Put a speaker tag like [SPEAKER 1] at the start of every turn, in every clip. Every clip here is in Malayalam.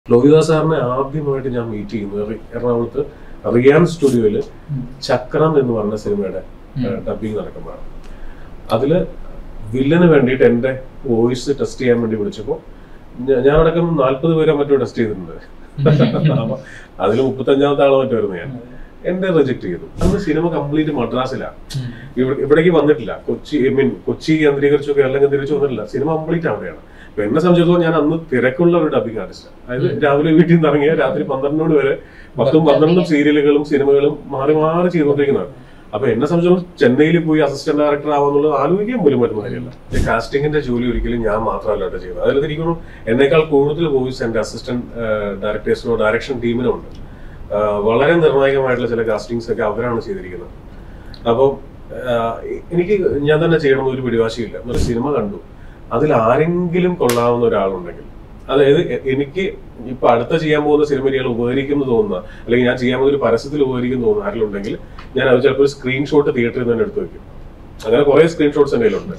[SPEAKER 1] ലോഹിത സാറിനെ ആദ്യമായിട്ട് ഞാൻ മീറ്റ് ചെയ്യുന്നത് എറ- എറണാകുളത്ത് റിയാൻ സ്റ്റുഡിയോയിൽ ചക്രം എന്ന് പറഞ്ഞ സിനിമയുടെ ഡബിങ് നടക്കുമ്പോഴാണ് അതില് വില്ലന് വേണ്ടിയിട്ട് എന്റെ വോയിസ് ടെസ്റ്റ് ചെയ്യാൻ വേണ്ടി വിളിച്ചപ്പോൾ ഞാൻ അടക്കം നാല്പത് പേരെ മറ്റോ ടെസ്റ്റ് ചെയ്തിട്ടുണ്ട് അപ്പൊ അതിൽ മുപ്പത്തഞ്ചാമത്തെ ആളോ മറ്റോ വരുന്നു ഞാൻ എന്റെ റിജക്ട് ചെയ്തു അന്ന് സിനിമ കംപ്ലീറ്റ് മദ്രാസിലാണ് ഇവിടെ ഇവിടേക്ക് വന്നിട്ടില്ല കൊച്ചി ഐ മീൻ കൊച്ചി കേന്ദ്രീകരിച്ചോ കേരളം കേന്ദ്രീകരിച്ചോ വന്നിട്ടില്ല സിനിമ കംപ്ലീറ്റ് അവിടെയാണ് അപ്പൊ എന്നെ സംബന്ധിച്ചിടത്തോളം ഞാൻ അന്ന് തിരക്കുള്ള ഒരു ഡബിങ് ആർട്ടിസ്റ്റ് അതായത് രാവിലെ വീട്ടിൽ നിന്ന് ഇറങ്ങിയ രാത്രി പന്ത്രണ്ടിനോട് വരെ പത്തും പന്ത്രണ്ടും സീരിയലുകളും സിനിമകളും മാറി മാറി ചെയ്തുകൊണ്ടിരിക്കുന്നതാണ് അപ്പൊ എന്നെ സംബന്ധിച്ചിടത്തോളം ചെന്നൈയിൽ പോയി അസിസ്റ്റന്റ് ഡയറക്ടർ ആവാന്നുള്ളത് ആലോചിക്കാൻ പോലും പറ്റുന്ന കാര്യമല്ല കാസ്റ്റിംഗിന്റെ ജോലി ഒരിക്കലും ഞാൻ മാത്രമല്ല കേട്ടോ ചെയ്യുന്നത് അതിൽ ഇരിക്കുന്നു എന്നേക്കാൾ കൂടുതൽ വോയിസ് എന്റെ അസിസ്റ്റന്റ് ഡയറക്ടേഴ്സിനോ ഡയറക്ഷൻ ടീമിനോ ഉണ്ട് ആ, വളരെ നിർണായകമായിട്ടുള്ള ചില കാസ്റ്റിംഗ്സ് ഒക്കെ അവരാണ് ചെയ്തിരിക്കുന്നത് അപ്പോൾ എനിക്ക് ഞാൻ തന്നെ ചെയ്യണം ഒരു പിടിവാശിയില്ല ഒരു സിനിമ കണ്ടു അതിൽ ആരെങ്കിലും കൊള്ളാവുന്ന ഒരാളുണ്ടെങ്കിൽ അതായത് എ- എനിക്ക് ഇപ്പൊ അടുത്ത ചെയ്യാൻ പോകുന്ന സിനിമയിൽ ഉപകരിക്കുന്നു തോന്നുന്ന അല്ലെങ്കിൽ ഞാൻ ചെയ്യാൻ പോകുന്ന ഒരു പരസ്യത്തിൽ ഉപകരിക്കുന്നു തോന്നുന്ന ആരെങ്കിലും ഉണ്ടെങ്കിൽ ഞാൻ അത് ചിലപ്പോൾ ഒരു സ്ക്രീൻഷോട്ട് തിയേറ്ററിൽ നിന്ന് തന്നെ എടുത്ത് വെക്കും അങ്ങനെ കുറെ സ്ക്രീൻഷോട്ട്സ് എൻ്റെ കയ്യിലുണ്ട്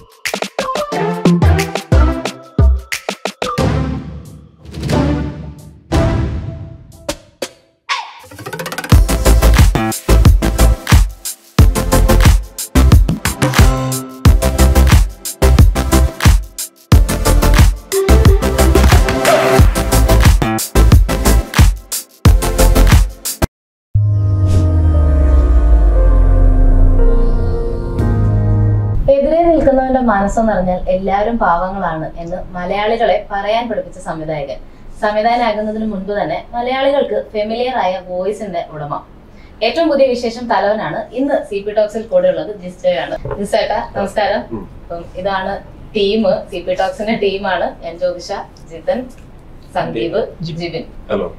[SPEAKER 2] എതിരെ നിൽക്കുന്നവന്റെ മനസ്സെന്ന് പറഞ്ഞാൽ എല്ലാവരും പാവങ്ങളാണ് എന്ന് മലയാളികളെ പറയാൻ പഠിപ്പിച്ച സംവിധായകൻ സംവിധായകനാകുന്നതിന് മുൻപ് തന്നെ മലയാളികൾക്ക് ഫെമിലിയർ ആയ വോയിസിന്റെ ഉടമ ഏറ്റവും പുതിയ വിശേഷം തലവനാണ് ഇന്ന് സി പി ടോക്സിൽ കൂടെ ഉള്ളത് ജിസ്റ്റയാണ് ജിസ്റ്റേട്ടാ നമസ്കാരം
[SPEAKER 1] ഉം.
[SPEAKER 2] അപ്പം ഇതാണ് ടീം സി പി ടോക്സിന്റെ ടീമാണ് എൻ ജ്യോതിഷ ജിതൻ സന്ദീപ് ജിബിൻ
[SPEAKER 1] ഹലോ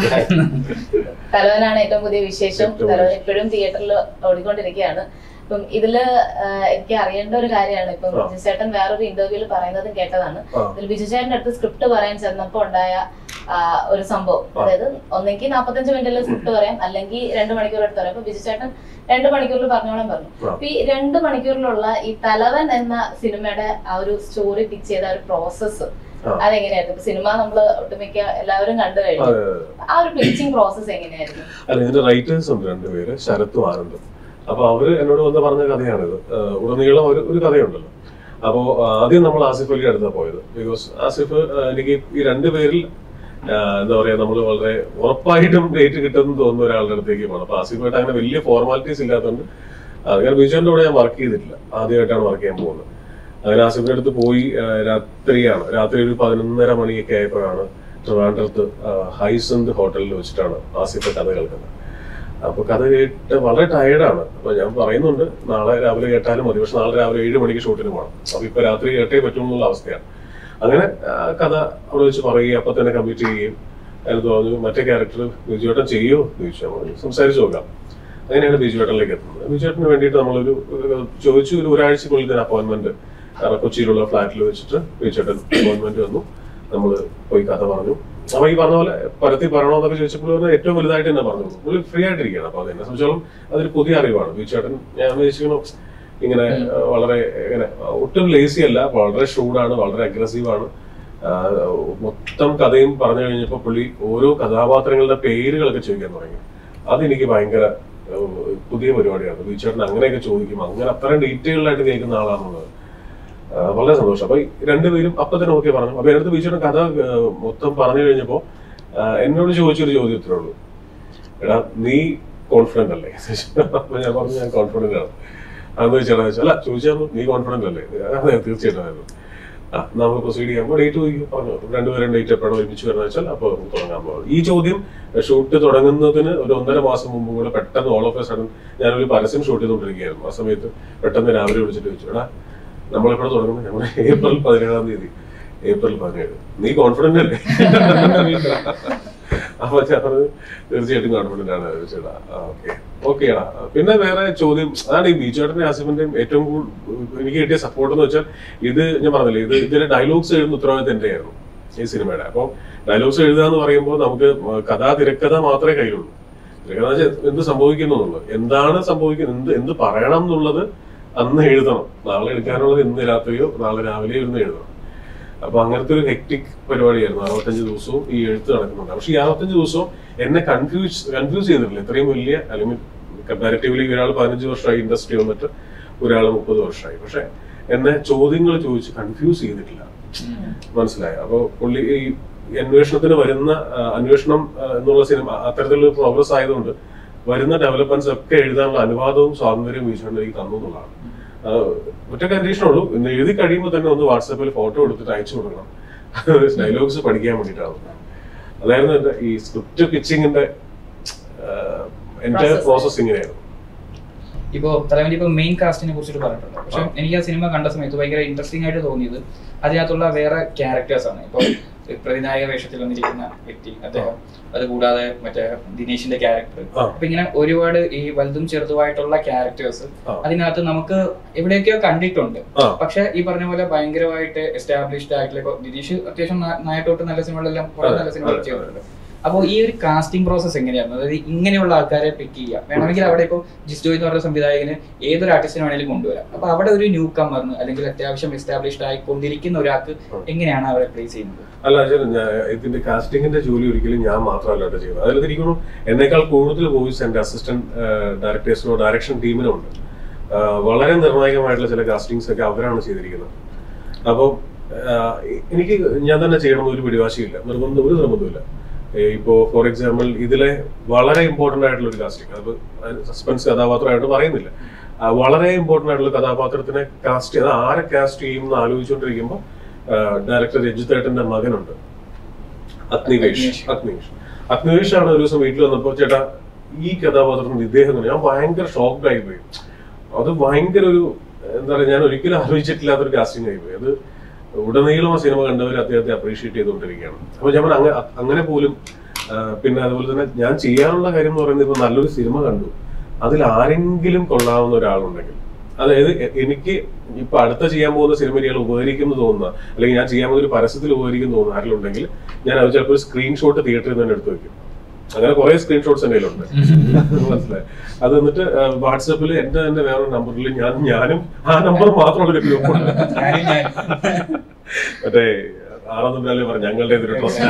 [SPEAKER 2] തലവനാണ് ഏറ്റവും പുതിയ വിശേഷം
[SPEAKER 1] ഏറ്റവും
[SPEAKER 2] തലവൻ ഇപ്പോഴും തിയേറ്ററിൽ ഓടിക്കൊണ്ടിരിക്കുകയാണ് ഇപ്പം ഇതില് ആ, എനിക്ക് അറിയേണ്ട ഒരു കാര്യമാണ് ഇപ്പം
[SPEAKER 1] ആ.
[SPEAKER 2] ബിജുചേട്ടൻ വേറൊരു ഇന്റർവ്യൂവിൽ പറയുന്നതും കേട്ടതാണ്
[SPEAKER 1] ആ.
[SPEAKER 2] ഇതിൽ ബിജുചേട്ടന്റെ അടുത്ത് സ്ക്രിപ്റ്റ് പറയാൻ ചെന്നപ്പോ ഉണ്ടായ ആ, ഒരു സംഭവം
[SPEAKER 1] ആ.
[SPEAKER 2] അതായത് ഒന്നെങ്കിൽ നാപ്പത്തഞ്ച് മിനിറ്റിൽ സ്ക്രിപ്റ്റ് പറയാം അല്ലെങ്കിൽ രണ്ട് മണിക്കൂർ എടുത്ത് പറയാം അപ്പൊ ബിജുചേട്ടൻ രണ്ട് മണിക്കൂറിൽ പറഞ്ഞോളാൻ പറഞ്ഞു
[SPEAKER 1] ആ.
[SPEAKER 2] അപ്പൊ ഈ രണ്ട് മണിക്കൂറിലുള്ള ഈ തലവൻ എന്ന സിനിമയുടെ ആ ഒരു സ്റ്റോറി പിച്ച് ചെയ്ത ആ ഒരു പ്രോസസ്സ്
[SPEAKER 1] ആ.
[SPEAKER 2] അതെങ്ങനെയായിരുന്നു ഇപ്പൊ സിനിമ നമ്മള് ഒട്ടുമിക്ക എല്ലാവരും കണ്ടു കഴിഞ്ഞു
[SPEAKER 1] അതെ,
[SPEAKER 2] ആ ഒരു പിച്ചിങ് പ്രോസസ്സ് എങ്ങനെയായിരുന്നു
[SPEAKER 1] അല്ല ഇതിന്റെ റൈറ്റേഴ്സ് ഉണ്ട് രണ്ടുപേര് ശരത്തും ആനന്ദും അപ്പൊ അവര് എന്നോട് വന്ന് പറഞ്ഞ കഥയാണിത് ആഹ് ഉടനീളം ഒരു ഒരു കഥയുണ്ടല്ലോ അപ്പോ ആദ്യം നമ്മൾ ആസിഫ് അലി അടുത്താ പോയത് ബിക്കോസ് ആസിഫ് ആഹ് എനിക്ക് ഈ രണ്ടുപേരിൽ ആഹ് എന്താ പറയാ നമ്മൾ വളരെ ഉറപ്പായിട്ടും ഡേറ്റ് കിട്ടുമെന്ന് തോന്നുന്ന ഒരാളുടെ അടുത്തേക്ക് പോകണം അപ്പൊ ആസിഫായിട്ട് അങ്ങനെ വലിയ ഫോർമാലിറ്റീസ് ഇല്ലാത്തതുകൊണ്ട് അങ്ങനെ ബിജുവിന്റെ കൂടെ ഞാൻ വർക്ക് ചെയ്തിട്ടില്ല ആദ്യമായിട്ടാണ് വർക്ക് ചെയ്യാൻ പോകുന്നത് അങ്ങനെ ആസിഫിന്റെ അടുത്ത് പോയി ആഹ് രാത്രിയാണ് രാത്രി ഒരു പതിനൊന്നര മണിയൊക്കെ ആയപ്പോഴാണ് ട്രിവാൻഡ്രത്ത് ആഹ് ഹൈസന്ത് ഹോട്ടലിൽ വെച്ചിട്ടാണ് ആസിഫ് കഥ കേൾക്കുന്നത് അപ്പൊ കഥ കേട്ട് വളരെ ടയർഡാണ് അപ്പൊ ഞാൻ പറയുന്നുണ്ട് നാളെ രാവിലെ കേട്ടാലും മതി പക്ഷെ നാളെ രാവിലെ ഏഴ് മണിക്ക് ഷൂട്ടിന് പോകണം അപ്പൊ ഇപ്പൊ രാത്രി കേട്ടേ പറ്റുമെന്നുള്ള അവസ്ഥയാണ് അങ്ങനെ ആ, കഥ അവിടെ വെച്ച് പറയുകയും അപ്പൊ തന്നെ കമ്മിറ്റ് ചെയ്യുകയും അതിന് തോന്നുന്നു മറ്റേ ക്യാരക്ടർ ബിജുവേട്ടൻ ചെയ്യോ ചോദിച്ചു നമ്മൾ സംസാരിച്ചു നോക്കാം അങ്ങനെയാണ് ബിജുവേട്ടനിലേക്ക് എത്തുന്നത് ബിജുവേട്ടന് വേണ്ടിയിട്ട് നമ്മളൊരു ഒരു ചോദിച്ചു ഒരു ഒരാഴ്ചക്കുള്ളിൽ തന്നെ അപ്പോയിന്റ്മെന്റ് കൊച്ചിയിലുള്ള ഫ്ലാറ്റിൽ വെച്ചിട്ട് ബിജുവേട്ടൻ അപ്പോയിന്റ്മെന്റ് വന്നു നമ്മൾ പോയി കഥ പറഞ്ഞു അപ്പൊ ഈ പറഞ്ഞ പോലെ പരത്തി പറയണോന്നൊക്കെ ചോദിച്ചപ്പോൾ പറഞ്ഞാൽ ഏറ്റവും വലുതായിട്ട് തന്നെ പറഞ്ഞു പുള്ളി ഫ്രീ ആയിട്ടിരിക്കുകയാണ് അപ്പൊ അതെന്നെ സംബന്ധിച്ചോളം അതൊരു പുതിയ അറിവാണ് ബിച്ചേട്ടൻ ഞാൻ ഉദ്ദേശിക്കുന്നു ഇങ്ങനെ ആ, വളരെ ഇങ്ങനെ ഒട്ടും ലേസി അല്ല വളരെ ഷൂഡാണ് വളരെ അഗ്രസീവ് ആണ് ആ, മൊത്തം കഥയും പറഞ്ഞു കഴിഞ്ഞപ്പോൾ പുള്ളി ഓരോ കഥാപാത്രങ്ങളുടെ പേരുകളൊക്കെ ചോദിക്കാൻ തുടങ്ങി അതെനിക്ക് ഭയങ്കര ആ, പുതിയ പരിപാടിയാണ് ബിച്ചേട്ടൻ അങ്ങനെയൊക്കെ ചോദിക്കും അങ്ങനെ അത്രയും ഡീറ്റെയിൽഡ് ആയിട്ട് കേൾക്കുന്ന ആളാണെന്നുള്ളത് ആ, വളരെ സന്തോഷം അപ്പൊ ഈ രണ്ടുപേരും അപ്പൊ തന്നെ ഓക്കെ പറഞ്ഞു അപ്പൊ എൻ്റെ ബീച്ചയുടെ കഥ ആ, മൊത്തം പറഞ്ഞു കഴിഞ്ഞപ്പോ ആ, എന്നോട് ചോദിച്ചൊരു ചോദ്യത്തിനേ ഉള്ളൂ എടാ നീ കോൺഫിഡന്റ് അല്ലേ അപ്പൊ ഞാൻ പറഞ്ഞു ഞാൻ കോൺഫിഡന്റ് ആണ് അതെന്ന് വെച്ചാൽ അല്ല ചോദിച്ചാൽ നീ കോൺഫിഡന്റ് അല്ലേ അതെ തീർച്ചയായിട്ടും ആയിരുന്നു ആ നമുക്ക് പ്രൊസീഡ് ചെയ്യാമ്പോൾ ഡേറ്റ് ചോദിക്കും പറഞ്ഞു രണ്ടുപേരും ഡേറ്റ് എപ്പോഴാണ് ഒരുമിച്ച് വരുന്നത് വെച്ചാൽ അപ്പോൾ തുടങ്ങാൻ പോകും ഈ ചോദ്യം ഷൂട്ട് തുടങ്ങുന്നതിന് ഒരു ഒന്നര മാസം മുമ്പ് കൂടെ പെട്ടെന്ന് ഓൾ ഓഫ് എ സഡൻ ഞാനൊരു പരസ്യം ഷൂട്ട് ചെയ്തുകൊണ്ടിരിക്കുകയായിരുന്നു ആ സമയത്ത് പെട്ടെന്ന് രാവിലെ വിളിച്ചിട്ട് ചോദിച്ചു എടാ നമ്മളിവിടെ തുടങ്ങുന്നത് നമ്മൾ ഏപ്രിൽ പതിനേഴാം തീയതി ഏപ്രിൽ പതിനേഴ് നീ കോൺഫിഡന്റ് അല്ലേ അപ്പൊ ഞാൻ പറഞ്ഞു തീർച്ചയായിട്ടും കോൺഫിഡന്റ് ആണ് ചേട്ടാ ഓക്കെ ഓക്കേടാ പിന്നെ വേറെ ചോദ്യം അതാണ് ഈ ബീച്ചേട്ടന്റെ ആസിഫിന്റെയും ഏറ്റവും കൂടുതൽ എനിക്ക് കിട്ടിയ സപ്പോർട്ട് എന്ന് വെച്ചാൽ ഇത് ഞാൻ പറഞ്ഞില്ലേ ഇത് ഇതിന്റെ ഡയലോഗ്സ് എഴുതുന്ന ഉത്തരവാദിത്തം എന്റെ ആയിരുന്നു ഈ സിനിമയുടെ അപ്പോൾ ഡയലോഗ്സ് എഴുതുക എന്ന് പറയുമ്പോൾ നമുക്ക് കഥാ തിരക്കഥ മാത്രമേ കയ്യിലുള്ളൂ തിരക്കഥ എന്ന് വെച്ചാൽ എന്ത് സംഭവിക്കുന്നു എന്നുള്ളത് എന്താണ് സംഭവിക്കുന്നത് എന്ത് എന്ത് പറയണം എന്നുള്ളത് അന്ന് എഴുതണം നാളെ എടുക്കാനുള്ളത് ഇന്ന് രാത്രിയോ നാളെ രാവിലെയോ ഇരുന്ന് എഴുതണം അപ്പൊ അങ്ങനത്തെ ഒരു ഹെക്ടിക് പരിപാടിയായിരുന്നു അറുപത്തഞ്ച് ദിവസവും ഈ എഴുത്ത് നടക്കുന്നുണ്ട് പക്ഷെ ഈ അറുപത്തഞ്ച് ദിവസവും എന്നെ കൺഫ്യൂസ് കൺഫ്യൂസ് ചെയ്തിട്ടില്ല ഇത്രയും വലിയ അല്ലെങ്കിൽ കമ്പാരിറ്റീവ്ലി ഒരാൾ പതിനഞ്ച് വർഷമായി ഇൻഡസ്ട്രി വന്നിട്ട് ഒരാൾ മുപ്പത് വർഷമായി പക്ഷെ എന്നെ ചോദ്യങ്ങൾ ചോദിച്ച് കൺഫ്യൂസ് ചെയ്തിട്ടില്ല മനസ്സിലായോ അപ്പൊ പുള്ളി ഈ അന്വേഷണത്തിന് വരുന്ന ആ, അന്വേഷണം ആ, എന്നുള്ള സിനിമ അത്തരത്തിലുള്ള പ്രോഗ്രസ് ആയതുകൊണ്ട് വരുന്ന ഡെവലപ്മെന്റ്സ് ഒക്കെ എഴുതാനുള്ള അനുവാദവും സ്വാതന്ത്ര്യവും ഈശ്വരൻ എനിക്ക് തന്നു എന്നുള്ളതാണ് ആ, ഒറ്റ കണ്ടീഷനേ ഉള്ളൂ ഇന്ന് എഴുതി കഴിയുമ്പോൾ തന്നെ ഒന്ന് വാട്സാപ്പിൽ ഫോട്ടോ എടുത്തിട്ട് അയച്ചു കൊടുക്കണം ഡയലോഗ്സ് പഠിക്കാൻ വേണ്ടിയിട്ടാണ് അതായിരുന്നു എന്റെ ഈ സ്ക്രിപ്റ്റ് പിച്ചിങ്ങിന്റെ എന്റെ
[SPEAKER 2] Process.
[SPEAKER 1] പ്രോസസ് ഇങ്ങനെയായിരുന്നു
[SPEAKER 3] ഇപ്പോ തലവന്റെ ഇപ്പൊ മെയിൻ കാസ്റ്റിനെ കുറിച്ചിട്ട് പറഞ്ഞിട്ടുണ്ട് പക്ഷെ എനിക്ക് ആ സിനിമ കണ്ട സമയത്ത് ഭയങ്കര ഇൻട്രസ്റ്റിംഗ് ആയിട്ട് തോന്നിയത് അതിനകത്തുള്ള വേറെ ക്യാരക്ടേഴ്സ് ആണ് ഇപ്പൊ പ്രതിനായക വേഷത്തിൽ വന്നിരിക്കുന്ന വ്യക്തി അദ്ദേഹം അതുകൂടാതെ മറ്റേ ദിനേശിന്റെ ക്യാരക്ടർ
[SPEAKER 1] ആ.
[SPEAKER 3] അപ്പൊ ഇങ്ങനെ ഒരുപാട് ഈ വലുതും ചെറുതുമായിട്ടുള്ള ക്യാരക്ടേഴ്സ്
[SPEAKER 1] ആ.
[SPEAKER 3] അതിനകത്ത് നമുക്ക് എവിടെയൊക്കെയോ കണ്ടിട്ടുണ്ട്
[SPEAKER 1] ആ.
[SPEAKER 3] പക്ഷെ ഈ പറഞ്ഞ പോലെ ഭയങ്കരമായിട്ട് എസ്റ്റാബ്ലിഷ്ഡ് ആയിട്ടുള്ള ഇപ്പൊ ദിനേശ് അത്യാവശ്യം നാ- നായട്ടോട്ട് നല്ല സിനിമകളെല്ലാം കുറെ
[SPEAKER 1] അതെ,
[SPEAKER 3] നല്ല സിനിമകൾ
[SPEAKER 1] അതെ,
[SPEAKER 3] ചെയ്തിട്ടുണ്ട് അപ്പോൾ ഈ ഒരു കാസ്റ്റിംഗ് പ്രോസസ് എങ്ങനെയായിരുന്നു അതായത് ഇങ്ങനെയുള്ള ആൾക്കാരെ പിക്ക് ചെയ്യാം വേണമെങ്കിൽ അവിടെ ഇപ്പോൾ ജിസ്റ്റോ എന്ന് പറയുന്ന സംവിധായകന് ഏതൊരു ആർട്ടിസ്റ്റിനെ വേണമെങ്കിലും കൊണ്ടുവരാം അപ്പൊ അവിടെ ഒരു ന്യൂ കമ്മറിന് അല്ലെങ്കിൽ അത്യാവശ്യം എസ്റ്റാബ്ലിഷ്ഡ് ആയിക്കൊണ്ടിരിക്കുന്ന ഒരാൾക്ക് എങ്ങനെയാണ് അവരെ പ്ലേസ് ചെയ്യുന്നത്
[SPEAKER 1] അല്ല ശരി ഞാൻ ഇതിന്റെ കാസ്റ്റിംഗിന്റെ ജോലി ഒരിക്കലും ഞാൻ മാത്രമല്ല കേട്ടോ ചെയ്യുന്നത് അതിൽ ഇരിക്കുന്നു എന്നേക്കാൾ കൂടുതൽ വോയിസ് എന്റെ അസിസ്റ്റന്റ് ഡയറക്ടേഴ്സിനോ ഡയറക്ഷൻ ടീമിനോ ഉണ്ട് ആ, വളരെ നിർണായകമായിട്ടുള്ള ചില കാസ്റ്റിംഗ്സ് ഒക്കെ അവരാണ് ചെയ്തിരിക്കുന്നത് അപ്പോൾ എനിക്ക് ഞാൻ തന്നെ ചെയ്യണമെന്ന് ഒരു പിടിവാശിയില്ല നിർബന്ധം ഒരു നിർബന്ധമില്ല ഏ, ഇപ്പോ ഫോർ എക്സാമ്പിൾ ഇതിലെ വളരെ ഇമ്പോർട്ടന്റ് ആയിട്ടുള്ള ഒരു കാസ്റ്റിംഗ് അത് സസ്പെൻസ് കഥാപാത്രമായിട്ട് പറയുന്നില്ല ആ, വളരെ ഇമ്പോർട്ടന്റ് ആയിട്ടുള്ള കഥാപാത്രത്തിനെ കാസ്റ്റ് ചെയ്ത് ആരെ കാസ്റ്റ് ചെയ്യും എന്ന് ആലോചിച്ചുകൊണ്ടിരിക്കുമ്പോൾ ഡയറക്ടർ രഞ്ജിത്തേട്ടന്റെ മകനുണ്ട് അഗ്നിവേഷ്
[SPEAKER 3] അഗ്നിവേഷ്.
[SPEAKER 1] അഗ്നിവേഷ് അഗ്നിവേഷ് ആണ് ഒരു ദിവസം വീട്ടിൽ വന്നപ്പോൾ ചേട്ടാ ഈ കഥാപാത്രത്തിന് ഇദ്ദേഹം തന്നെ ഞാൻ ഭയങ്കര ഷോക്ക്ഡ് ആയി പോയി അത് ഭയങ്കര ഒരു എന്താ പറയുക ഞാൻ ഒരിക്കലും ആലോചിച്ചിട്ടില്ലാത്തൊരു കാസ്റ്റിംഗ് ആയി പോയി അത് ഉടനീളം ആ സിനിമ കണ്ടവർ അദ്ദേഹത്തെ അപ്രീഷിയേറ്റ് ചെയ്തുകൊണ്ടിരിക്കുകയാണ് അപ്പൊ ഞാൻ പറഞ്ഞു, അങ്ങ- അങ്ങനെ പോലും ആ, പിന്നെ അതുപോലെ തന്നെ ഞാൻ ചെയ്യാറുള്ള കാര്യം എന്ന് പറയുന്നത് ഇപ്പൊ നല്ലൊരു സിനിമ കണ്ടു അതിൽ ആരെങ്കിലും കൊള്ളാവുന്ന ഒരാളുണ്ടെങ്കിൽ അതായത് എ- എനിക്ക് ഇപ്പൊ അടുത്ത ചെയ്യാൻ പോകുന്ന സിനിമയിൽ ഉപകരിക്കുന്നു തോന്നുന്ന അല്ലെങ്കിൽ ഞാൻ ചെയ്യാൻ പോകുന്ന ഒരു പരസ്യത്തിൽ ഉപകരിക്കുന്നു തോന്നുന്ന ആരെങ്കിലും ഉണ്ടെങ്കിൽ ഞാൻ അത് ചിലപ്പോൾ ഒരു സ്ക്രീൻഷോട്ട് തിയേറ്ററിൽ നിന്ന് തന്നെ എടുത്ത് വെക്കും അങ്ങനെ കുറെ സ്ക്രീൻഷോട്ട്സ് എൻ്റെ കയ്യിലുണ്ട് മനസ്സിലായി അത് എന്നിട്ട് വാട്സാപ്പിൽ എന്റെ തന്നെ വേറൊരു നമ്പറിൽ ഞാൻ ഞാനും ആ നമ്പർ മാത്രമുള്ള ഒരു ഗ്രൂപ്പ് ഉണ്ട്
[SPEAKER 3] ഞാനും ഞാൻ
[SPEAKER 1] മറ്റേ ആറാം തമ്മിലെ പറഞ്ഞു ഞങ്ങളുടെ ഇതൊരു ട്രസ്റ്റ്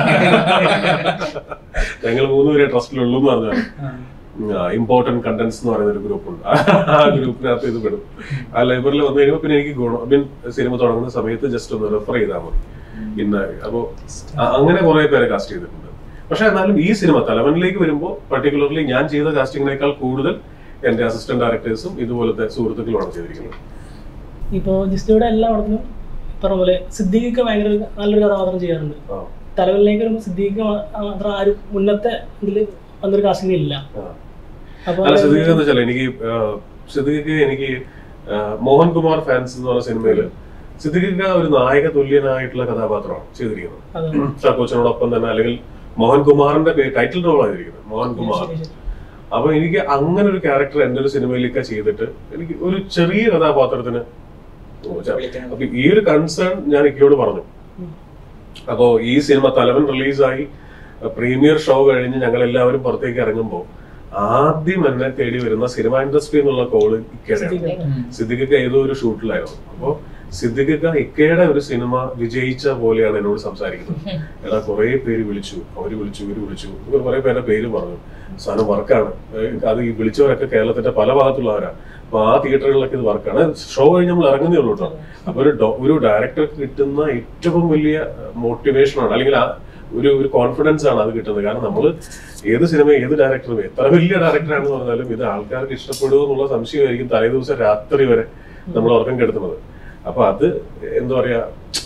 [SPEAKER 1] ഞങ്ങൾ മൂന്നുപേരെ ട്രസ്റ്റിലുള്ളൂ എന്ന് പറഞ്ഞാൽ ഇമ്പോർട്ടന്റ് കണ്ടന്റ്സ് എന്ന് പറയുന്ന ഒരു ഗ്രൂപ്പ് ഉണ്ട് ആ ഗ്രൂപ്പിനകത്ത് ഇത് പെടും ആ ലൈബ്രറിയിൽ വന്നു കഴിയുമ്പോൾ പിന്നെ എനിക്ക് ഗുണം മീൻ സിനിമ തുടങ്ങുന്ന സമയത്ത് ജസ്റ്റ് ഒന്ന് റെഫർ ചെയ്താൽ മതി ഇന്ന അപ്പോ അ- അങ്ങനെ കുറെ പേരെ കാസ്റ്റ് ചെയ്തിട്ടുണ്ട് പക്ഷെ എന്നാലും ഈ സിനിമ തലവനിലേക്ക് വരുമ്പോൾ പർട്ടിക്കുലർലി ഞാൻ ചെയ്ത കാസ്റ്റിങ്ങിനേക്കാൾ കൂടുതൽ എന്റെ അസിസ്റ്റന്റ് ഡയറക്ടേഴ്സും ഇതുപോലത്തെ സുഹൃത്തുക്കളുമാണ് ചെയ്തിരിക്കുന്നത്
[SPEAKER 4] ഇപ്പോൾ ജിസ്റ്റോയുടെ എല്ലാ പടത്തിലും പറഞ്ഞ പോലെ സിദ്ദീഖൊക്കെ ഭയങ്കര ഒരു നല്ലൊരു കഥാപാത്രം ചെയ്യാറുണ്ട്
[SPEAKER 1] ആ,
[SPEAKER 4] തലവലിലേക്ക് വരുമ്പോൾ സിദ്ദീഖ് മാത്രം ആരും മുന്നത്തെ ഇതിൽ വന്നൊരു കാസ്റ്റിംഗ് ഇല്ല
[SPEAKER 1] ആ.
[SPEAKER 4] അപ്പോൾ
[SPEAKER 1] അല്ല സിദ്ദീഖ് എന്ന് വെച്ചാൽ എനിക്ക് ആ, സിദ്ദീഖ് എനിക്ക് ആ, മോഹൻകുമാർ ഫാൻസ് എന്ന് പറഞ്ഞ സിനിമയില് സിദ്ദീഖ് ഒരു നായക തുല്യനായിട്ടുള്ള കഥാപാത്രമാണ് ചെയ്തിരിക്കുന്നത്
[SPEAKER 4] അതെ.
[SPEAKER 1] ചാക്കോച്ചനോടൊപ്പം തന്നെ അല്ലെങ്കിൽ മോഹൻകുമാറിന്റെ പേര് ടൈറ്റിൽ റോൾ ആയിരിക്കുന്നത് മോഹൻകുമാർ
[SPEAKER 4] ശരി, ശരി.
[SPEAKER 1] അപ്പൊ എനിക്ക് അങ്ങനെ ഒരു ക്യാരക്ടർ എന്റെ ഒരു സിനിമയിലേക്ക് ചെയ്തിട്ട് എനിക്ക് ഒരു ചെറിയ കഥാപാത്രത്തിന്
[SPEAKER 3] വിളിക്കണം.
[SPEAKER 1] അപ്പൊ ഈ ഒരു കൺസേൺ ഞാൻ ഇക്കയോട് പറഞ്ഞു
[SPEAKER 4] ഉം.
[SPEAKER 1] അപ്പോ ഈ സിനിമ തലവൻ റിലീസായി പ്രീമിയർ ഷോ കഴിഞ്ഞ് ഞങ്ങൾ എല്ലാവരും പുറത്തേക്ക് ഇറങ്ങുമ്പോൾ ആദ്യം എന്നെ തേടി വരുന്ന സിനിമ ഇൻഡസ്ട്രി എന്നുള്ള കോള് ഇക്കയുടെയാണ്
[SPEAKER 4] സിദ്ദീഖ്.
[SPEAKER 2] ഉം.
[SPEAKER 1] സിദ്ദിഖിക്ക ഏതോ ഒരു ഷൂട്ടിലായിരുന്നു അപ്പോ സിദ്ദിഖിക്ക ഇക്കയുടെ ഒരു സിനിമ വിജയിച്ച പോലെയാണ് എന്നോട് സംസാരിക്കുന്നത് എടാ കുറെ പേര് വിളിച്ചു അവര് വിളിച്ചു ഇവര് വിളിച്ചു ഇവർ കുറെ പേരുടെ പേര് പറഞ്ഞു സാധനം വർക്കാണ് അത് ഈ വിളിച്ചവരൊക്കെ കേരളത്തിന്റെ പല ഭാഗത്തുള്ളവരാ അപ്പൊ ആ തിയേറ്ററുകളിലൊക്കെ ഇത് വർക്കാണ് ഷോ കഴിഞ്ഞ് നമ്മൾ ഇറങ്ങുന്നേ ഉള്ളൂ കേട്ടോ അപ്പൊ ഒരു ഡോ- ഒരു ഡയറക്ടർക്ക് കിട്ടുന്ന ഏറ്റവും വലിയ മോട്ടിവേഷനാണ് അല്ലെങ്കിൽ ആ ഒരു ഒരു കോൺഫിഡൻസ് ആണ് അത് കിട്ടുന്നത് കാരണം നമ്മൾ ഏത് സിനിമ ഏത് ഡയറക്ടറും എത്ര വലിയ ഡയറക്ടറാണെന്ന് പറഞ്ഞാലും ഇത് ആൾക്കാർക്ക് ഇഷ്ടപ്പെടുമോ എന്നുള്ള സംശയമായിരിക്കും തലേ ദിവസം രാത്രി വരെ നമ്മൾ ഉറക്കം കെടുത്തുന്നത് അപ്പൊ അത് എന്താ പറയാ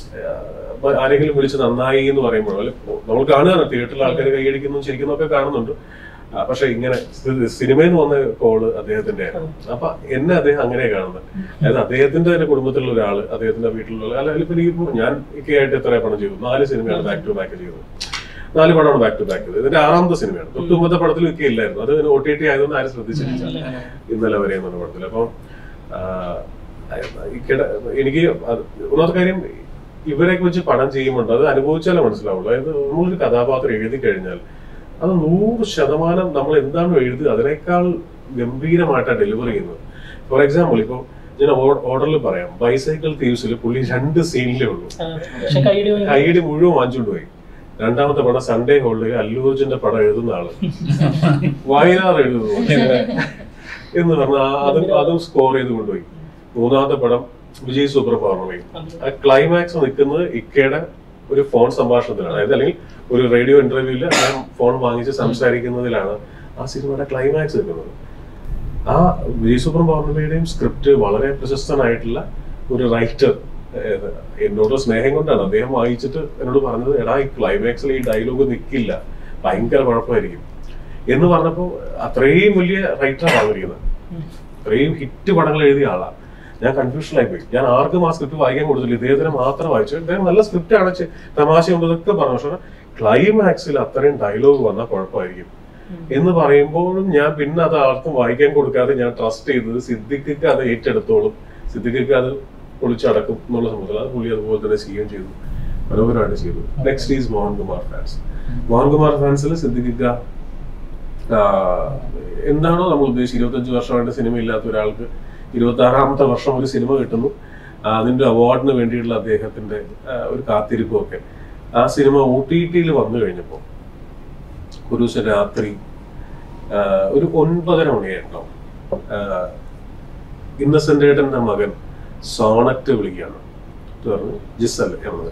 [SPEAKER 1] ആ, ആരെങ്കിലും വിളിച്ച് നന്നായി എന്ന് പറയുമ്പോൾ അല്ലെ നമ്മൾ കാണുകയാണ് തിയേറ്ററിൽ ആൾക്കാർ കൈയടിക്കുന്നു ശരിക്കുന്നൊക്കെ കാണുന്നുണ്ട് ആ, പക്ഷെ ഇങ്ങനെ സി- സിനിമയിൽ നിന്ന് വന്ന കോള് അദ്ദേഹത്തിന്റെ അപ്പൊ എന്നെ അദ്ദേഹം അങ്ങനെ കാണുന്നത് അതായത് അദ്ദേഹത്തിന്റെ തന്നെ കുടുംബത്തിലുള്ള ഒരാള് അദ്ദേഹത്തിന്റെ വീട്ടിലുള്ള അല്ല ഇപ്പൊ എനിക്ക് ഞാൻ ഒക്കെ ആയിട്ട് എത്ര പണം ചെയ്തു നാല് സിനിമയാണ് ബാക്ക് ടു ബാക്ക് ചെയ്തത് നാല് പടമാണ് ബാക്ക് ടു ബാക്ക് ചെയ്തത് ഇതിന്റെ ആറാമത്തെ സിനിമയാണ് തൊട്ട് മുമ്പത്തെ പടത്തിൽ ഒക്കെ ഇല്ലായിരുന്നു അത് ഒ ടി ടി ആയതുകൊണ്ട് ആരും ശ്രദ്ധിച്ചിട്ടില്ല ഇന്നലെ വരെ എന്നുള്ള പടത്തിൽ അപ്പം ആ, ഇക്കടെ എനിക്ക് അത് ഒന്നാമത്തെ കാര്യം ഇവരെയൊക്കെ വെച്ച് പടം ചെയ്യുമ്പോൾ അത് അനുഭവിച്ചാലേ മനസ്സിലാവുള്ളൂ അതായത് നമ്മളൊരു കഥാപാത്രം എഴുതി കഴിഞ്ഞാൽ അത് നൂറ് ശതമാനം നമ്മൾ എന്താണോ എഴുതുക അതിനേക്കാൾ ഗംഭീരമായിട്ടാണ് ഡെലിവർ ചെയ്യുന്നത് ഫോർ എക്സാമ്പിൾ ഇപ്പോൾ ഞാൻ ഓർഡറിൽ പറയാം ബൈസൈക്കിൾ തീവ്സിൽ പുള്ളി രണ്ട് സീനിലേ ഉള്ളൂ
[SPEAKER 4] ആ, പക്ഷെ കൈയടി ഭയങ്കര-
[SPEAKER 1] കൈയടി മുഴുവൻ വാങ്ങിച്ചുകൊണ്ട് പോയി രണ്ടാമത്തെ പടം സൺഡേ ഹോളിൽ അല്ലു അർജുന്റെ പടം എഴുതുന്ന ആള് വയലാർ എഴുതുന്നു എന്ന് പറഞ്ഞ അതും അതും സ്കോർ ചെയ്ത് കൊണ്ടുപോയി മൂന്നാമത്തെ പടം വിജയ് സൂപ്പർ പൗർണമി ആ ക്ലൈമാക്സ് നിൽക്കുന്നത് ഇക്കയുടെ ഒരു ഫോൺ സംഭാഷണത്തിലാണ് അതായത് അല്ലെങ്കിൽ ഒരു റേഡിയോ ഇന്റർവ്യൂവിൽ അദ്ദേഹം ഫോൺ വാങ്ങിച്ച് സംസാരിക്കുന്നതിലാണ് ആ സിനിമയുടെ ക്ലൈമാക്സ് നിൽക്കുന്നത് ആ വിജയ് സൂപ്പർ പൗർണമിയുടെയും സ്ക്രിപ്റ്റ് വളരെ പ്രശസ്തനായിട്ടുള്ള ഒരു റൈറ്റർ എന്നോട് സ്നേഹം കൊണ്ടാണ് അദ്ദേഹം വായിച്ചിട്ട് എന്നോട് പറഞ്ഞത് എടാ ഈ ക്ലൈമാക്സിൽ ഈ ഡയലോഗ് നിൽക്കില്ല ഭയങ്കര കുഴപ്പമായിരിക്കും എന്ന് പറഞ്ഞപ്പോൾ അത്രയും വലിയ റൈറ്ററാണ് വന്നിരിക്കുന്നത് അത്രയും ഹിറ്റ് പടങ്ങൾ എഴുതിയ ആളാണ് ഞാൻ കൺഫ്യൂഷനായി പോയി ഞാൻ ആർക്കും ആ സ്ക്രിപ്റ്റ് വായിക്കാൻ കൊടുത്തില്ല ഇദ്ദേഹത്തിന് മാത്രം വായിച്ചു അദ്ദേഹം നല്ല സ്ക്രിപ്റ്റ് ആണ് ചെ- തമാശയുണ്ട് ഇതൊക്കെ പറഞ്ഞു പക്ഷെ ക്ലൈമാക്സിൽ അത്രയും ഡയലോഗ് വന്നാൽ കുഴപ്പമായിരിക്കും എന്ന് പറയുമ്പോഴും ഞാൻ പിന്നെ അത് ആർക്കും വായിക്കാൻ കൊടുക്കാതെ ഞാൻ ട്രസ്റ്റ് ചെയ്തത് സിദ്ദിഖിക്ക് അത് ഏറ്റെടുത്തോളും സിദ്ദിഖിക്ക് അത് പൊളിച്ചടക്കും എന്നുള്ള സംഭവത്തിൽ അത് പുള്ളി അതുപോലെ തന്നെ ചെയ്യുകയും ചെയ്തു മനോഹരമായിട്ട് ചെയ്തു next is Mohankumar fans Mohankumar ഫാൻസിൽ സിദ്ദിഖിക്ക ആഹ്, എന്താണോ നമ്മൾ ഉദ്ദേശിച്ചത് ഇരുപത്തഞ്ച് വർഷമായിട്ട് സിനിമ ഇല്ലാത്ത ഒരാൾക്ക് ഇരുപത്തി ആറാമത്തെ വർഷം ഒരു സിനിമ കിട്ടുന്നു ആ, അതിന്റെ അവാർഡിന് വേണ്ടിയിട്ടുള്ള അദ്ദേഹത്തിന്റെ ആ, ഒരു കാത്തിരിപ്പും ഒക്കെ ആ സിനിമ ഒ ടി ടിയിൽ വന്നു കഴിഞ്ഞപ്പോൾ ഒരു ദിവസം രാത്രി ആ, ഒരു ഒൻപതര മണിയായിട്ടുണ്ടാവും ഇന്നസെന്റ് ഏട്ടന്റെ മകൻ സോണറ്റ് വിളിക്കുകയാണ് എന്നിട്ട് പറഞ്ഞു ജിസൽ എന്നത്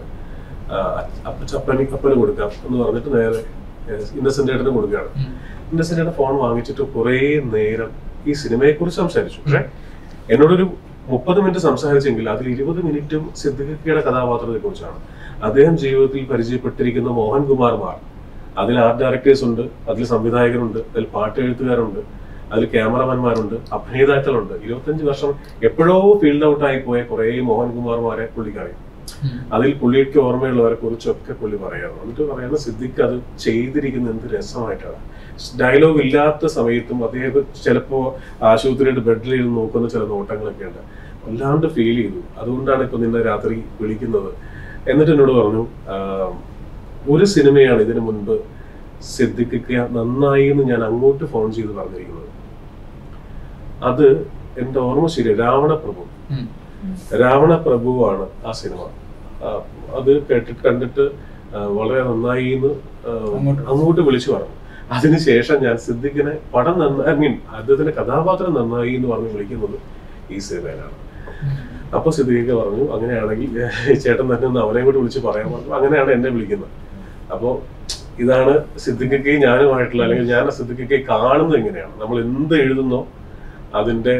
[SPEAKER 1] അപ്പന് അപ്പന് കൊടുക്കാം എന്ന് പറഞ്ഞിട്ട് നേരെ ഇന്നസെന്റ് ഏട്ടന് കൊടുക്കുകയാണ് ഇന്നസെന്റ് ഏട്ടൻ ഫോൺ വാങ്ങിച്ചിട്ട് കുറേ നേരം ഈ സിനിമയെ കുറിച്ച് സംസാരിച്ചു പക്ഷെ എന്നോടൊരു മുപ്പത് മിനിറ്റ് സംസാരിച്ചെങ്കിൽ അതിൽ ഇരുപത് മിനിറ്റും സിദ്ദിഖിയുടെ കഥാപാത്രത്തെ കുറിച്ചാണ് അദ്ദേഹം ജീവിതത്തിൽ പരിചയപ്പെട്ടിരിക്കുന്ന മോഹൻകുമാർമാർ അതിൽ ആർട്ട് ഡയറക്ടേഴ്സ് ഉണ്ട് അതിൽ സംവിധായകരുണ്ട് അതിൽ പാട്ട് എഴുത്തുകാരുണ്ട് അതിൽ ക്യാമറമാൻമാരുണ്ട് അഭിനേതാക്കളുണ്ട് ഇരുപത്തഞ്ച് വർഷം എപ്പോഴോ ഫീൽഡ് ഔട്ട് ആയി പോയ കുറെ മോഹൻകുമാർമാരെ പുള്ളിക്കറിയും അതിൽ പുള്ളിക്ക് ഓർമ്മയുള്ളവരെ കുറിച്ചൊക്കെ പുള്ളി പറയാറ് എന്നിട്ട് പറയുന്ന സിദ്ദിഖ് അത് ചെയ്തിരിക്കുന്ന എന്ത് രസമായിട്ടാണ് ഡയലോഗ് ഇല്ലാത്ത സമയത്തും അദ്ദേഹം ചിലപ്പോ ആശുപത്രിയുടെ ബെഡിലിരുന്ന് നോക്കുന്ന ചില നോട്ടങ്ങളൊക്കെ ഉണ്ട് വല്ലാണ്ട് ഫീൽ ചെയ്തു അതുകൊണ്ടാണ് ഇപ്പൊ നിന്നെ രാത്രി വിളിക്കുന്നത് എന്നിട്ട് എന്നോട് പറഞ്ഞു "ആഹ്, ഒരു സിനിമയാണ് ഇതിനു മുൻപ് സിദ്ദിഖിക്ക നന്നായി എന്ന് ഞാൻ അങ്ങോട്ട് ഫോൺ ചെയ്ത് പറഞ്ഞിരിക്കുന്നത് അത് എന്റെ ഓർമ്മ ശരി രാവണപ്രഭു രാവണപ്രഭുവാണ് ആ സിനിമ ആ, അത് കേട്ടിട്ട് കണ്ടിട്ട് ആ, വളരെ നന്നായി എന്ന് ആ,
[SPEAKER 3] അങ്ങോട്ട്
[SPEAKER 1] അങ്ങോട്ട് വിളിച്ചു പറഞ്ഞു അതിനുശേഷം ഞാൻ സിദ്ദിഖിനെ പടം നന്നായി ഐ മീൻ അദ്ദേഹത്തിന്റെ കഥാപാത്രം നന്നായി എന്ന് പറഞ്ഞ് വിളിക്കുന്നത് ഈ സിനിമയിലാണ് അപ്പൊ സിദ്ദിഖ് പറഞ്ഞു അങ്ങനെയാണെങ്കിൽ ഈ ചേട്ടൻ തന്നെ ഒന്ന് അവനെ കൂടി വിളിച്ച് പറയാൻ പറഞ്ഞു അങ്ങനെയാണ് എന്നെ വിളിക്കുന്നത് അപ്പോ ഇതാണ് സിദ്ദിഖിക്ക് ഞാനുമായിട്ടുള്ള അല്ലെങ്കിൽ ഞാൻ സിദ്ദിഖിക്ക് കാണുന്നത് എങ്ങനെയാണ് നമ്മൾ എന്ത് എഴുതുന്നോ അതിന്റെ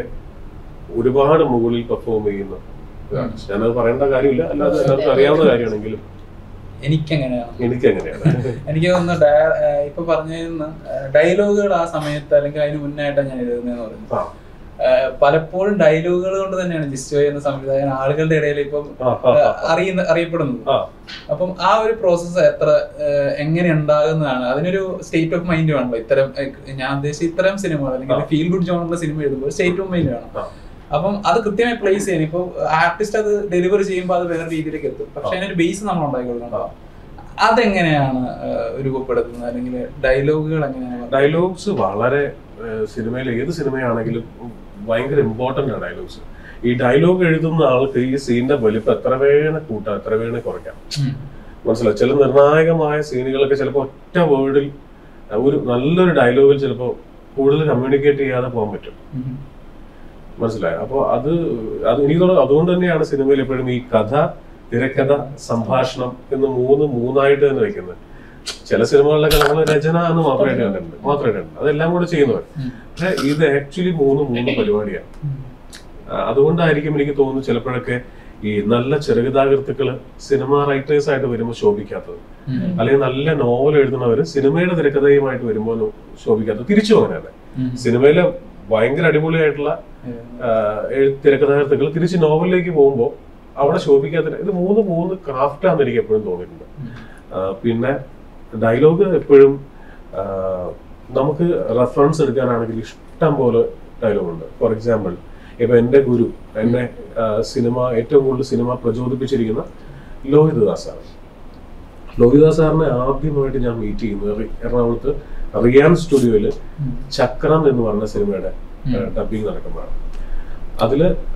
[SPEAKER 1] ഒരുപാട് മുകളിൽ പെർഫോം ചെയ്യുന്ന ഇതാണ്. ഞാനത് പറയേണ്ട കാര്യമില്ല അല്ലാതെ എല്ലാവർക്കും അറിയാവുന്ന കാര്യമാണെങ്കിലും
[SPEAKER 3] എനിക്കങ്ങനെയാണ്
[SPEAKER 1] എനിക്ക് എങ്ങനെയാണ്
[SPEAKER 3] എനിക്ക് തോന്നുന്നു ഡയ- ഏഹ് ഇപ്പൊ പറഞ്ഞിരുന്ന ഡയലോഗുകൾ ആ സമയത്ത് അല്ലെങ്കിൽ അതിന് മുന്നായിട്ടാണ് ഞാൻ എഴുതുന്നതെന്ന് പറയുന്നത്
[SPEAKER 1] ആ,
[SPEAKER 3] ഏഹ് പലപ്പോഴും ഡയലോഗുകൾ കൊണ്ട് തന്നെയാണ് ജിസ്റ്റോ എന്ന സംവിധായകൻ ആളുകളുടെ ഇടയിൽ ഇപ്പം
[SPEAKER 1] ആ, ആ,
[SPEAKER 3] ഏഹ്
[SPEAKER 1] ആ.
[SPEAKER 3] അറിയുന്ന അറിയപ്പെടുന്നത്
[SPEAKER 1] ആ,
[SPEAKER 3] അപ്പം ആ ഒരു പ്രോസസ്സ് എത്ര ഏഹ് എങ്ങനെ ഉണ്ടാകുന്നതാണ് അതിനൊരു സ്റ്റേറ്റ് ഓഫ് മൈൻഡ് വേണല്ലോ ഇത്തരം ഏഹ് ഞാൻ ഉദ്ദേശിച്ച ഇത്തരം സിനിമകൾ അല്ലെങ്കിൽ
[SPEAKER 1] ആ.
[SPEAKER 3] ഫീൽ ഗുഡ് ജോണറിന്റെ സിനിമ എഴുതുമ്പോൾ സ്റ്റേറ്റ് ഓഫ് മൈൻഡ് വേണം
[SPEAKER 1] ആ.
[SPEAKER 3] അപ്പം അത് കൃത്യമായി പ്ലേസ് ചെയ്യാൻ ഇപ്പോൾ ആർട്ടിസ്റ്റ് അത് ഡെലിവറി ചെയ്യുമ്പോൾ അത് വേറെ രീതിയിലേക്ക് എത്തും പക്ഷെ അതിനൊരു ബേസ് നമ്മൾ ഉണ്ടാക്കി കൊടുക്കണം അതെങ്ങനെയാണ് ഏഹ് രൂപപ്പെടുത്തുന്നത് അല്ലെങ്കിൽ ഡയലോഗുകൾ എങ്ങനെയാണ്
[SPEAKER 1] ഡയലോഗ്സ് വളരെ സിനിമയിൽ ഏത് സിനിമയാണെങ്കിലും ഭയങ്കര ഇമ്പോർട്ടന്റ് ആണ് ഡയലോഗ്സ് ഈ ഡയലോഗ് എഴുതുന്ന ആൾക്ക് ഈ സീനിന്റെ വലിപ്പം എത്ര വേണ കൂട്ടാം എത്ര വേണ കുറയ്ക്കാം
[SPEAKER 3] ഉം.
[SPEAKER 1] മനസ്സിലായി ചില നിർണായകമായ സീനുകളൊക്കെ ചിലപ്പോൾ ഒറ്റ വേർഡിൽ ഒരു നല്ലൊരു ഡയലോഗിൽ ചിലപ്പോൾ കൂടുതൽ കമ്മ്യൂണിക്കേറ്റ് ചെയ്യാതെ പോകാൻ പറ്റും
[SPEAKER 3] ഉം.
[SPEAKER 1] മനസ്സിലായി അപ്പോൾ അത് അത് എനിക്ക് തോന്നുന്നു അതുകൊണ്ട് തന്നെയാണ് സിനിമയിൽ എപ്പോഴും ഈ കഥ തിരക്കഥ സംഭാഷണം എന്ന് മൂന്ന് മൂന്നായിട്ട് തന്നെ വെക്കുന്നത് ചില സിനിമകളിലൊക്കെ നമ്മൾ രചന എന്ന് മാത്രമായിട്ട് കണ്ടിട്ടുണ്ട് മാത്രമായിട്ട് കണ്ടിട്ടുണ്ട് അതെല്ലാം കൂടെ ചെയ്യുന്നവർ
[SPEAKER 3] ഉം.
[SPEAKER 1] പക്ഷെ ഇത് ആക്ച്വലി മൂന്ന് മൂന്ന് പരിപാടിയാണ്
[SPEAKER 3] ഉം.
[SPEAKER 1] ആ, അതുകൊണ്ടായിരിക്കും എനിക്ക് തോന്നുന്നു ചിലപ്പോഴൊക്കെ ഈ നല്ല ചെറുകഥാകൃത്തുക്കള് സിനിമ റൈറ്റേഴ്സ് ആയിട്ട് വരുമ്പോൾ ശോഭിക്കാത്തത്
[SPEAKER 3] ഉം.
[SPEAKER 1] അല്ലെങ്കിൽ നല്ല നോവൽ എഴുതുന്നവര് സിനിമയുടെ തിരക്കഥയുമായിട്ട് വരുമ്പോൾ ശോഭിക്കാത്തത് തിരിച്ചു അങ്ങനെയല്ല
[SPEAKER 3] ഉം.
[SPEAKER 1] സിനിമയിലെ ഭയങ്കര അടിപൊളിയായിട്ടുള്ള ആ, എഴു- തിരക്കഥാകൃത്തുക്കൾ തിരിച്ച് നോവലിലേക്ക് പോകുമ്പോൾ അവിടെ ശോഭിക്കാത്ത ഇത് മൂന്ന് മൂന്ന് ക്രാഫ്റ്റാന്ന് എനിക്ക് എപ്പോഴും തോന്നിയിട്ടുണ്ട് ആ, പിന്നെ ഡയലോഗ് എപ്പോഴും ആ, നമുക്ക് റെഫറൻസ് എടുക്കാനാണെങ്കിൽ ഇഷ്ടം പോലെ ഡയലോഗ് ഉണ്ട് ഫോർ എക്സാമ്പിൾ ഇപ്പൊ എന്റെ ഗുരു എന്നെ ആ, സിനിമ ഏറ്റവും കൂടുതൽ സിനിമ പ്രചോദിപ്പിച്ചിരിക്കുന്ന ലോഹിതദാസ് ആണ് ലോഹിതദാസ് സാറിനെ ആദ്യമായിട്ട് ഞാൻ മീറ്റ് ചെയ്യുന്നത് എറ- എറണാകുളത്ത് റിയാൻ സ്റ്റുഡിയോയില് ചക്രം എന്ന് പറഞ്ഞ സിനിമയുടെ
[SPEAKER 3] ഉം.
[SPEAKER 1] ഡബിങ് നടക്കുമ്പോഴാണ് അതില്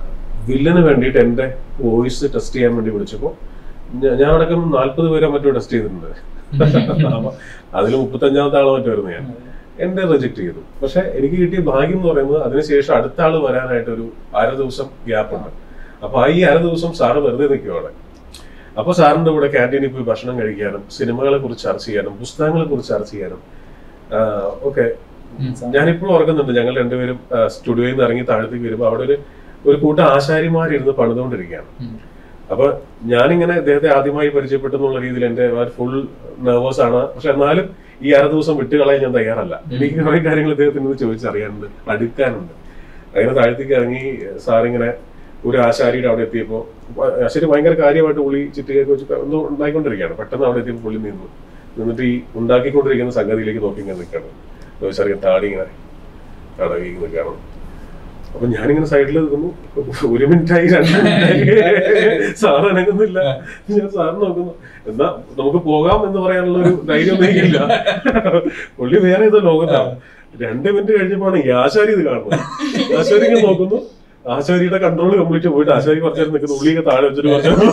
[SPEAKER 1] വില്ലന് വേണ്ടിയിട്ട് എന്റെ വോയിസ് ടെസ്റ്റ് ചെയ്യാൻ വേണ്ടി വിളിച്ചപ്പോൾ ഞാൻ അടക്കം നാല്പത് പേരെ മറ്റോ ടെസ്റ്റ് ചെയ്തിട്ടുണ്ട് അപ്പൊ അതിൽ മുപ്പത്തഞ്ചാമത്തെ ആളോ മറ്റോ വരുന്നു ഞാൻ എന്റെ റിജക്ട് ചെയ്തു പക്ഷെ എനിക്ക് കിട്ടിയ ഭാഗ്യം എന്ന് പറയുന്നത് അതിനുശേഷം അടുത്ത ആള് വരാനായിട്ട് ഒരു അര ദിവസം ഗ്യാപ്പ് ഉണ്ട് അപ്പൊ ആ ഈ അര ദിവസം സാറ് വെറുതെ നിൽക്കും അവിടെ അപ്പൊ സാറിന്റെ കൂടെ ക്യാൻറ്റീനിൽ പോയി ഭക്ഷണം കഴിക്കാനും സിനിമകളെ കുറിച്ച് ചർച്ച ചെയ്യാനും പുസ്തകങ്ങളെ കുറിച്ച് ചർച്ച ചെയ്യാനും ഓക്കെ ഞാനിപ്പോഴും ഓർക്കുന്നുണ്ട് ഞങ്ങൾ രണ്ടുപേരും സ്റ്റുഡിയോയിൽ നിന്ന് ഇറങ്ങി താഴത്തേക്ക് വരുമ്പോൾ അവിടെ ഒരു ഒരു കൂട്ടം ആശാരിമാരിരുന്ന് പണിതുകൊണ്ടിരിക്കുകയാണ് അപ്പൊ ഞാനിങ്ങനെ ഇദ്ദേഹത്തെ ആദ്യമായി പരിചയപ്പെട്ടു എന്നുള്ള രീതിയിൽ എന്റെ ഫുൾ നെർവസ് ആണ് പക്ഷെ എന്നാലും ഈ അര ദിവസം വിട്ടുകളയാൻ ഞാൻ തയ്യാറല്ല എനിക്ക് കുറെ കാര്യങ്ങൾ ഇദ്ദേഹത്തിന് നിന്ന് ചോദിച്ചറിയാനുണ്ട് അടുക്കാനുണ്ട് അങ്ങനെ താഴത്തേക്ക് ഇറങ്ങി സാറിങ്ങനെ ഒരു ആശാരിയുടെ അവിടെ എത്തിയപ്പോ വ- ആശാരി ഭയങ്കര കാര്യമായിട്ട് പുള്ളി ചിട്ടിയൊക്കെ വെച്ച് എന്തോ ഉണ്ടായിക്കൊണ്ടിരിക്കുകയാണ് പെട്ടെന്ന് അവിടെ എത്തിയപ്പോൾ പുള്ളി നിന്നു നിന്നിട്ട് ഈ ഉണ്ടാക്കിക്കൊണ്ടിരിക്കുന്ന സംഗതിയിലേക്ക് നോക്കി ഇങ്ങനെ നിൽക്കണം ചോദിച്ചറിയാൻ താടി ഇങ്ങനെ തടവി നിൽക്കണം അപ്പൊ ഞാനിങ്ങനെ സൈഡിൽ നിൽക്കുന്നു ഒരു മിനിറ്റായി രണ്ട് മിനിറ്റായി സാറ് അനങ്ങുന്നില്ല ഞാൻ സാറ് നോക്കുന്നു എന്നാ നമുക്ക് പോകാം എന്ന് പറയാനുള്ള ഒരു ധൈര്യം ഒന്നും എനിക്കില്ല പുള്ളി വേറെ ഏതോ ലോകത്താണ് രണ്ട് മിനിറ്റ് കഴിഞ്ഞപ്പോഴാണ് ഈ ആശാരി ഇത് കാണുന്നത് ആശാരി ഇങ്ങനെ നോക്കുന്നു ആശാരിയുടെ കൺട്രോൾ കംപ്ലീറ്റ് പോയിട്ട് ആശാരി കുറച്ചു നേരം നിൽക്കുന്നു ഉള്ളിയൊക്കെ താഴെ വെച്ചിട്ട്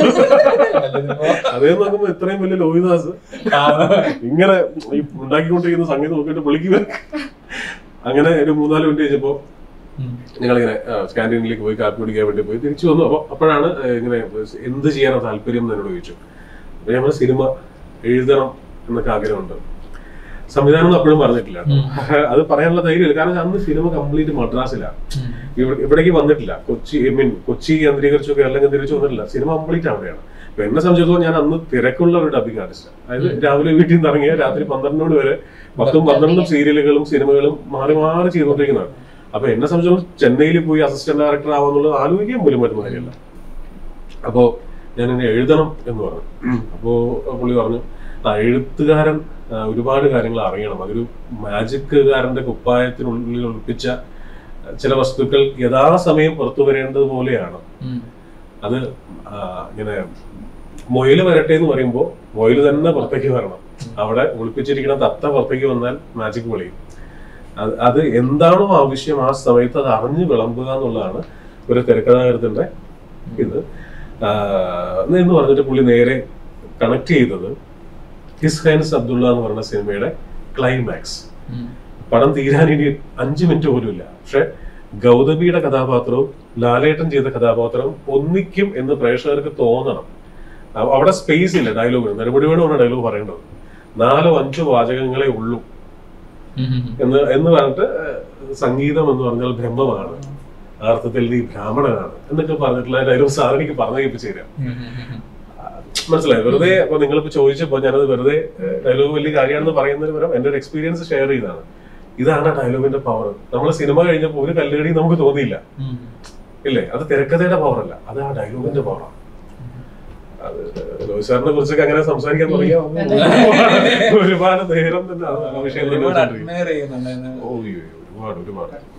[SPEAKER 1] കുറച്ചു അതേ നോക്കുമ്പോ ഇത്രയും വലിയ ലോഹിദാസ് ഇങ്ങനെ ഈ ഉണ്ടാക്കിക്കൊണ്ടിരിക്കുന്ന സംഗീതം നോക്കിയിട്ട് പുള്ളിക്ക് വരും. അങ്ങനെ ഒരു മൂന്നാല് മിനിറ്റ് കഴിഞ്ഞപ്പോ ഞങ്ങളിങ്ങനെ സ്കാൻഡീനിലേക്ക് പോയി കാപ്പി കുടിക്കാൻ വേണ്ടി പോയി തിരിച്ചു വന്നു അപ്പൊ അപ്പോഴാണ് ഏഹ്, ഇങ്ങനെ എന്ത് ചെയ്യാനാണ് താല്പര്യം എന്ന് എന്നോട് ചോദിച്ചു അപ്പൊ ഞാൻ പറഞ്ഞു, സിനിമ എഴുതണം എന്നൊക്കെ ആഗ്രഹമുണ്ട് സംവിധാനം ഒന്നും അപ്പോഴും പറഞ്ഞിട്ടില്ല കേട്ടോ. അത് പറയാനുള്ള ധൈര്യമില്ല കാരണം അന്ന് സിനിമ കംപ്ലീറ്റ് മദ്രാസിലാണ് ഇവിടെ ഇവിടേക്ക് വന്നിട്ടില്ല കൊച്ചി ഐ മീൻ കൊച്ചി കേന്ദ്രീകരിച്ചോ കേരളം കേന്ദ്രീകരിച്ചോ വന്നിട്ടില്ല സിനിമ കംപ്ലീറ്റ് അവിടെയാണ് അപ്പൊ എന്നെ സംബന്ധിച്ചിടത്തോളം ഞാൻ അന്ന് തിരക്കുള്ള ഒരു ഡബിങ് ആർട്ടിസ്റ്റ് അതായത് രാവിലെ വീട്ടിൽ നിന്ന് ഇറങ്ങിയ രാത്രി പന്ത്രണ്ടിനോട് വരെ പത്തും പന്ത്രണ്ടും സീരിയലുകളും സിനിമകളും മാറി മാറി ചെയ്തുകൊണ്ടിരിക്കുന്നതാണ് അപ്പൊ എന്നെ സംബന്ധിച്ചിടത്തോളം ചെന്നൈയിൽ പോയി അസിസ്റ്റന്റ് ഡയറക്ടർ ആവാന്നുള്ളത് ആലോചിക്കാൻ പോലും പറ്റുന്ന കാര്യമല്ല അപ്പോ ഞാൻ എന്നെ എഴുതണം എന്ന് പറഞ്ഞു അപ്പോ പുള്ളി പറഞ്ഞു ആ എഴുത്തുകാരൻ ആ, ഒരുപാട് കാര്യങ്ങൾ അറിയണം അതൊരു മാജിക്കുകാരന്റെ കുപ്പായത്തിനുള്ളിൽ ഒളിപ്പിച്ച ചില വസ്തുക്കൾ യഥാസമയം പുറത്തു വരേണ്ടത് പോലെയാണ് അത് ആ, ഇങ്ങനെ മൊയില് വരട്ടെ എന്ന് പറയുമ്പോൾ മൊയില് തന്നെ പുറത്തേക്ക് വരണം അവിടെ ഒളിപ്പിച്ചിരിക്കുന്ന തത്ത പുറത്തേക്ക് വന്നാൽ മാജിക് പൊളിയും അത് അത് എന്താണോ ആവശ്യം ആ സമയത്ത് അത് അറിഞ്ഞു വിളമ്പുക എന്നുള്ളതാണ് ഒരു തിരക്കഥാകൃത്തിന്റെ ഇത് ആ, എന്ന് പറഞ്ഞിട്ട് പുള്ളി നേരെ കണക്ട് ചെയ്തത് ഹിസ് ഹൈൻസ് അബ്ദുള്ള എന്ന് പറഞ്ഞ സിനിമയുടെ ക്ലൈമാക്സ് പടം തീരാൻ ഇനി അഞ്ചു മിനിറ്റ് പോലും ഇല്ല പക്ഷെ ഗൗതമിയുടെ കഥാപാത്രവും ലാലേട്ടൻ ചെയ്ത കഥാപാത്രവും ഒന്നിക്കും എന്ന് പ്രേക്ഷകർക്ക് തോന്നണം അവ- അവിടെ സ്പേസ് ഇല്ല ഡയലോഗ് നെടുമുടി വേണമാണ് ഡയലോഗ് പറയേണ്ടത് നാലോ അഞ്ചോ വാചകങ്ങളെ ഉള്ളൂ എന്ന് എന്ന് പറഞ്ഞിട്ട് ഏഹ്, സംഗീതം എന്ന് പറഞ്ഞാൽ ബ്രഹ്മമാണ് ആ അർത്ഥത്തിൽ നീ ബ്രാഹ്മണനാണ് എന്നൊക്കെ പറഞ്ഞിട്ടുള്ള ഡയലോഗ് സാർ എനിക്ക് പറഞ്ഞു കേൾപ്പിച്ചു തരാം മനസ്സിലായി വെറുതെ അപ്പൊ നിങ്ങളിപ്പോ ചോദിച്ചപ്പോ ഞാനത് വെറുതെ ഡയലോഗ് വലിയ കാര്യമാണെന്ന് പറയുന്നതിന് പകരം എന്റെ ഒരു എക്സ്പീരിയൻസ് ഷെയർ ചെയ്താണ് ഇതാണ് ഡയലോഗിന്റെ പവർ നമ്മൾ സിനിമ കഴിഞ്ഞപ്പോൾ ഒരു കല്ലുകടി നമുക്ക് തോന്നിയില്ല ഇല്ലേ അത് തിരക്കഥയുടെ പവർ അല്ല അത് ആ ഡയലോഗിന്റെ പവറാണ് അത് ലോഹിത് സാറിനെ കുറിച്ചൊക്കെ അങ്ങനെ സംസാരിക്കാൻ തുടങ്ങിയാൽ ഒരുപാട് നേരം തന്നെ ആ വിഷയം തന്നെ
[SPEAKER 5] ഒരുപാട്
[SPEAKER 1] വെച്ചോണ്ടിരിക്കും.
[SPEAKER 5] admire ചെയ്യുന്നുണ്ടായിരുന്നു.
[SPEAKER 1] ഓ, അയ്യോ, ഒരുപാട് ഒരുപാട്